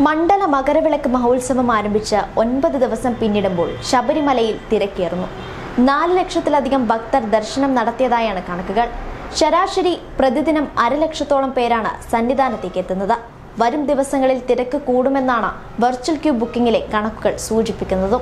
മണ്ഡല മകരവിളക്ക് മഹോത്സവം ആരംഭിച്ച് ഒൻപത് ദിവസം പിന്നിടുമ്പോൾ ശബരിമലയിൽ തിരക്കേറുന്നു നാല് ലക്ഷത്തിലധികം ഭക്തർ ദർശനം നടത്തിയതായാണ് കണക്കുകൾ ശരാശരി പ്രതിദിനം അരലക്ഷത്തോളം പേരാണ് സന്നിധാനത്തേക്ക് എത്തുന്നത് വരും ദിവസങ്ങളിൽ തിരക്ക് കൂടുമെന്നാണ് വെർച്വൽ ക്യൂ ബുക്കിംഗിലെ കണക്കുകൾ സൂചിപ്പിക്കുന്നതും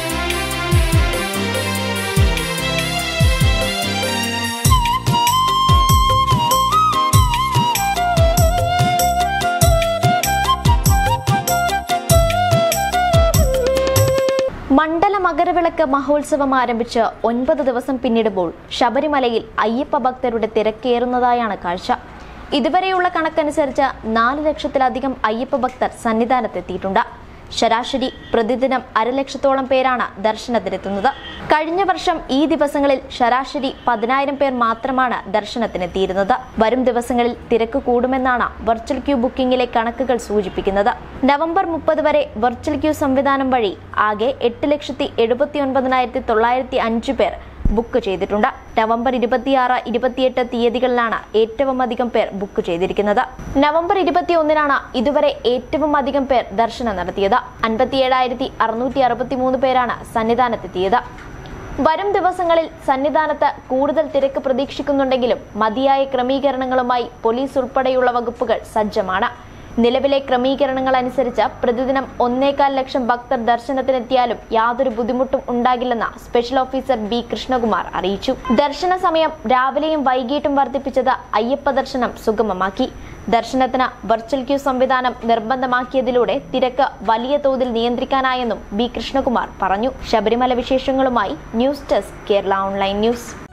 മണ്ഡല മകരവിളക്ക് മഹോത്സവം ആരംഭിച്ച് ഒൻപത് ദിവസം പിന്നിടുമ്പോൾ ശബരിമലയിൽ അയ്യപ്പ ഭക്തരുടെ തിരക്കേറുന്നതായാണ് കാഴ്ച ഇതുവരെയുള്ള കണക്കനുസരിച്ച് നാല് ലക്ഷത്തിലധികം അയ്യപ്പ ഭക്തർ സന്നിധാനത്തെത്തിയിട്ടുണ്ട് ശരാശരി പ്രതിദിനം അരലക്ഷത്തോളം പേരാണ് ദർശനത്തിനെത്തുന്നത് കഴിഞ്ഞ വർഷം ഈ ദിവസങ്ങളിൽ ശരാശരി പതിനായിരം പേർ മാത്രമാണ് ദർശനത്തിനെത്തിയിരുന്നത് വരും ദിവസങ്ങളിൽ തിരക്ക് കൂടുമെന്നാണ് വെർച്വൽ ക്യൂ ബുക്കിംഗിലെ കണക്കുകൾ സൂചിപ്പിക്കുന്നത് നവംബർ മുപ്പത് വരെ വെർച്വൽ ക്യൂ സംവിധാനം വഴി ആകെ എട്ട് ലക്ഷത്തി എഴുപത്തി ഒൻപതിനായിരത്തി തൊള്ളായിരത്തി അഞ്ച് പേർ ബുക്ക് ചെയ്തിട്ടുണ്ട് നവംബർ ഇരുപത്തിയാറ് ഇരുപത്തിയെട്ട് തീയതികളിലാണ് ഏറ്റവും അധികം പേർ ബുക്ക് ചെയ്തിരിക്കുന്നത് നവംബർ ഇരുപത്തിയൊന്നിനാണ് ഇതുവരെ ഏറ്റവും അധികം പേർ ദർശനം നടത്തിയത് അൻപത്തിയേഴായിരത്തി അറുന്നൂറ്റി അറുപത്തി മൂന്ന് പേരാണ് സന്നിധാനത്തെത്തിയത് വരും ദിവസങ്ങളിൽ സന്നിധാനത്ത് കൂടുതൽ തിരക്ക് പ്രതീക്ഷിക്കുന്നുണ്ടെങ്കിലും മതിയായ ക്രമീകരണങ്ങളുമായി പോലീസ് ഉൾപ്പെടെയുള്ള വകുപ്പുകൾ സജ്ജമാണ് നിലവിലെ ക്രമീകരണങ്ങൾ അനുസരിച്ച് പ്രതിദിനം ഒന്നേകാൽ ലക്ഷം ഭക്തർ ദർശനത്തിനെത്തിയാലും യാതൊരു ബുദ്ധിമുട്ടും ഉണ്ടാകില്ലെന്ന് സ്പെഷ്യൽ ഓഫീസർ ബി കൃഷ്ണകുമാർ അറിയിച്ചു ദർശന സമയം രാവിലെയും വൈകിട്ടും വർദ്ധിപ്പിച്ചത് അയ്യപ്പ ദർശനം സുഗമമാക്കി ദർശനത്തിന് വെർച്വൽ ക്യൂ സംവിധാനം നിർബന്ധമാക്കിയതിലൂടെ തിരക്ക് വലിയ തോതിൽ നിയന്ത്രിക്കാനായെന്നും ബി കൃഷ്ണകുമാർ പറഞ്ഞു ശബരിമല വിശേഷങ്ങളുമായി news desk Kerala online news